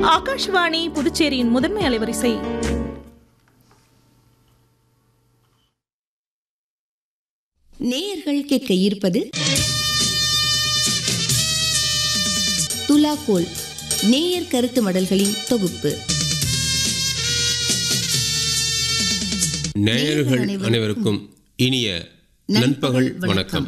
ஆகாஷ்வாணி புதுச்சேரியின் முதன்மை அலைவரிசை நேயர்கள் கேட்க இருப்பது துலாக்கோல் நேயர் கருத்து மடல்களின் தொகுப்பு நேயர்கள் அனைவருக்கும் இனிய நண்பகல் வணக்கம்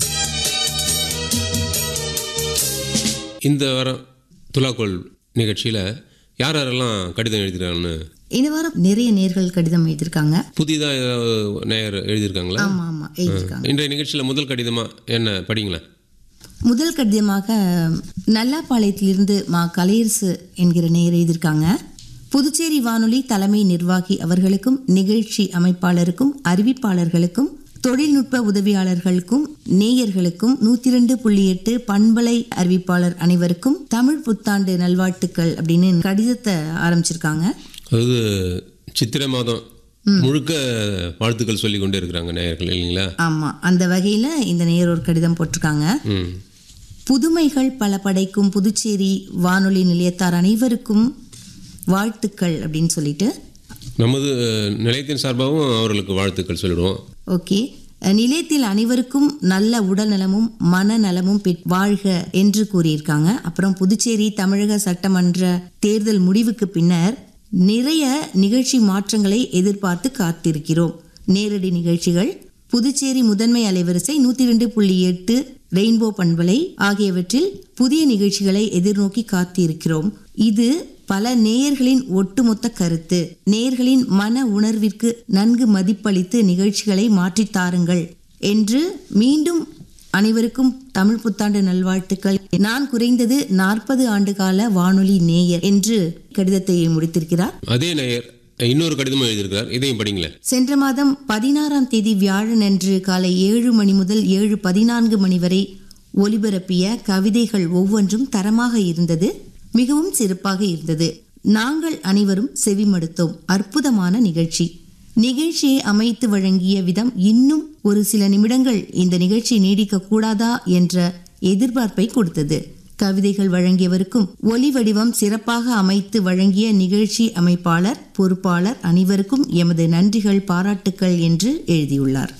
இந்த வாரம் துலாக்கோல் நிகழ்ச்சியில் யார் யாரெல்லாம் கடிதம் எழுதுகிறாங்கன்னு இந்த வாரம் நிறைய நேர்கள் கடிதம் எழுதியிருக்காங்க புதிதாக ஏதாவது நேயர் எழுதியிருக்காங்களா ஆமா ஆமா எழுதியிருக்காங்க இன்றைய நிகழ்ச்சியில் முதல் கடிதமாக என்ன படிங்களேன் முதல் கடிதமாக நல்லாப்பாளையத்திலிருந்து மா கலையரசு என்கிற நேயர் எழுதியிருக்காங்க புதுச்சேரி வானொலி தலைமை நிர்வாகி அவர்களுக்கும் நிகழ்ச்சி அமைப்பாளருக்கும் அறிவிப்பாளர்களுக்கும் தொழில்நுட்ப உதவியாளர்களுக்கும் நேயர்களுக்கும் நூத்தி ரெண்டு புள்ளி எட்டு பண்பலை அறிவிப்பாளர் அனைவருக்கும் தமிழ் புத்தாண்டு நல்வாழ்த்துக்கள் அப்படின்னு கடிதத்தை ஆரம்பிச்சிருக்காங்க அதாவது சித்திரை மாதம் முழுக்க வாழ்த்துக்கள் சொல்லி கொண்டே இருக்கிறாங்க நேயர்கள் இல்லைங்களா ஆமா அந்த வகையில இந்த நேயர் ஒரு கடிதம் போட்டிருக்காங்க ம் புதுமைகள் பல படைக்கும் புதுச்சேரி வானொலி நிலையத்தார் அனைவருக்கும் வாழ்த்துக்கள் அப்படின்னு சொல்லிட்டு நமது நிலையத்தின் சார்பாகவும் அவர்களுக்கு வாழ்த்துக்கள் சொல்லிடுவோம் ஓகே நிலையத்தில் அனைவருக்கும் நல்ல உடல் நலமும் மனநலமும் பெற் வாழ்க என்று கூறியிருக்காங்க அப்புறம் புதுச்சேரி தமிழக சட்டமன்ற தேர்தல் முடிவுக்கு பின்னர் நிறைய நிகழ்ச்சி மாற்றங்களை எதிர்பார்த்து காத்திருக்கிறோம் நேரடி நிகழ்ச்சிகள் புதுச்சேரி முதன்மை அலைவரிசை நூத்தி ரெண்டு புள்ளி எட்டு ரெயின்போ பண்பலை ஆகியவற்றில் புதிய நிகழ்ச்சிகளை எதிர்நோக்கி காத்திருக்கிறோம் இது பல நேயர்களின் ஒட்டுமொத்த கருத்து நேயர்களின் மன உணர்விற்கு நன்கு மதிப்பளித்து நிகழ்ச்சிகளை மாற்றித் தாருங்கள் என்று மீண்டும் அனைவருக்கும் தமிழ் புத்தாண்டு நல்வாழ்த்துக்கள் நான் குறைந்தது நாற்பது ஆண்டுகால வானொலி நேயர் என்று கடிதத்தை முடித்திருக்கிறார் அதே நேயர் இன்னொரு கடிதமும் எழுதியிருக்கிறார் இதையும் படிங்களேன் சென்ற மாதம் பதினாறாம் தேதி வியாழன் அன்று காலை ஏழு மணி முதல் ஏழு பதினான்கு மணி வரை ஒலிபரப்பிய கவிதைகள் ஒவ்வொன்றும் தரமாக இருந்தது மிகவும் சிறப்பாக இருந்தது நாங்கள் அனைவரும் செவிமடுத்தோம் அற்புதமான நிகழ்ச்சி நிகழ்ச்சியை அமைத்து வழங்கிய விதம் இன்னும் ஒரு சில நிமிடங்கள் இந்த நிகழ்ச்சி நீடிக்க கூடாதா என்ற எதிர்பார்ப்பை கொடுத்தது கவிதைகள் வழங்கியவருக்கும் ஒலி வடிவம் சிறப்பாக அமைத்து வழங்கிய நிகழ்ச்சி அமைப்பாளர் பொறுப்பாளர் அனைவருக்கும் எமது நன்றிகள் பாராட்டுக்கள் என்று எழுதியுள்ளார்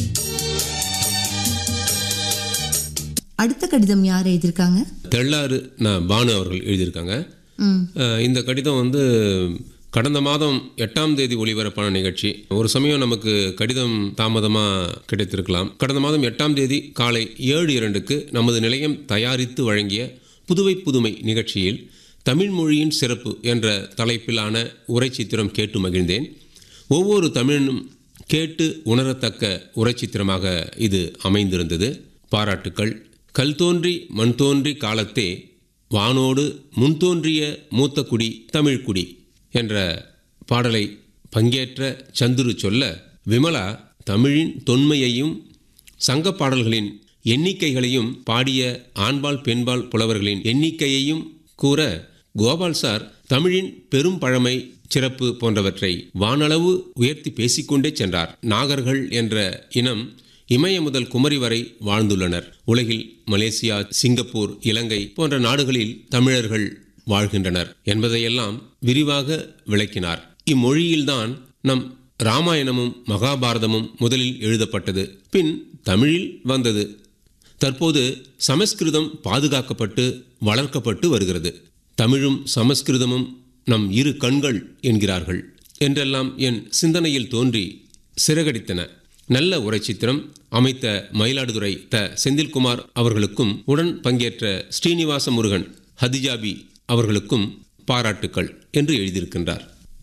அடுத்த கடிதம் யார் எழுதியிருக்காங்க தெள்ளாறு நான் பானு அவர்கள் எழுதியிருக்காங்க ம் அஹ் இந்த கடிதம் வந்து கடந்த மாதம் எட்டாம் தேதி ஒளிபரப்பான நிகழ்ச்சி ஒரு சமயம் நமக்கு கடிதம் தாமதமாக கிடைத்திருக்கலாம் கடந்த மாதம் எட்டாம் தேதி காலை ஏழு இரண்டுக்கு நமது நிலையம் தயாரித்து வழங்கிய புதுவை புதுமை நிகழ்ச்சியில் தமிழ் மொழியின் சிறப்பு என்ற தலைப்பிலான உரைச்சித்திரம் கேட்டு மகிழ்ந்தேன் ஒவ்வொரு தமிழனும் கேட்டு உணரத்தக்க உரைச்சித்திரமாக இது அமைந்திருந்தது பாராட்டுக்கள் கல் தோன்றி மண் தோன்றி காலத்தே வானோடு முன்தோன்றிய மூத்த குடி தமிழ்குடி என்ற பாடலை பங்கேற்ற சந்துரு சொல்ல விமலா தமிழின் தொன்மையையும் சங்க பாடல்களின் எண்ணிக்கைகளையும் பாடிய ஆண்பால் பெண்பால் புலவர்களின் எண்ணிக்கையையும் கூற கோபால் சார் தமிழின் பெரும் பழமை சிறப்பு போன்றவற்றை வானளவு உயர்த்தி பேசிக்கொண்டே சென்றார் நாகர்கள் என்ற இனம் இமய முதல் குமரி வரை வாழ்ந்துள்ளனர் உலகில் மலேசியா சிங்கப்பூர் இலங்கை போன்ற நாடுகளில் தமிழர்கள் வாழ்கின்றனர் என்பதையெல்லாம் விரிவாக விளக்கினார் இம்மொழியில்தான் நம் ராமாயணமும் மகாபாரதமும் முதலில் எழுதப்பட்டது பின் தமிழில் வந்தது தற்போது சமஸ்கிருதம் பாதுகாக்கப்பட்டு வளர்க்கப்பட்டு வருகிறது தமிழும் சமஸ்கிருதமும் நம் இரு கண்கள் என்கிறார்கள் என்றெல்லாம் என் சிந்தனையில் தோன்றி சிறகடித்தன நல்ல உரைச்சித்திரம் அமைத்த மயிலாடுதுறை த செந்தில்குமார் அவர்களுக்கும் உடன் பங்கேற்ற ஸ்ரீனிவாச முருகன் ஹதிஜாபி அவர்களுக்கும் பாராட்டுக்கள் என்று எழுதியிருக்கின்றார்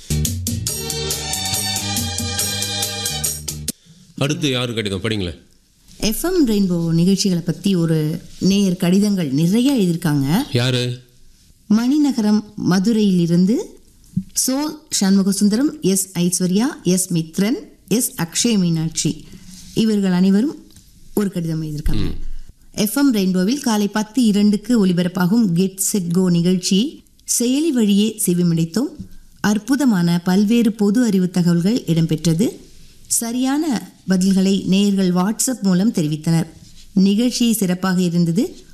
அடுத்து யாரு கடிதம் படிங்களேன் எஃப்எம் ரெயின்போ நிகழ்ச்சிகளை பற்றி ஒரு நேயர் கடிதங்கள் நிறைய எழுதியிருக்காங்க யாரு மணிநகரம் மதுரையிலிருந்து சோ Shanmugasundaram S Aishwarya S Mithran S Akshay Meenakshi இவர்கள் அனைவரும் ஒரு கடிதம் எழுதியிருக்காங்க எஃப்எம் ரெயின்போவில் காலை பத்து இரண்டுக்கு ஒலிபரப்பாகும் கெட் செட் கோ நிகழ்ச்சி செயலி வழியே செவிமடைத்தோம் அற்புதமான பல்வேறு பொது அறிவு தகவல்கள் இடம்பெற்றது சரியான பதில்களை நேயர்கள் வாட்ஸ்அப் மூலம் தெரிவித்தனர் நிகழ்ச்சி சிறப்பாக இருந்தது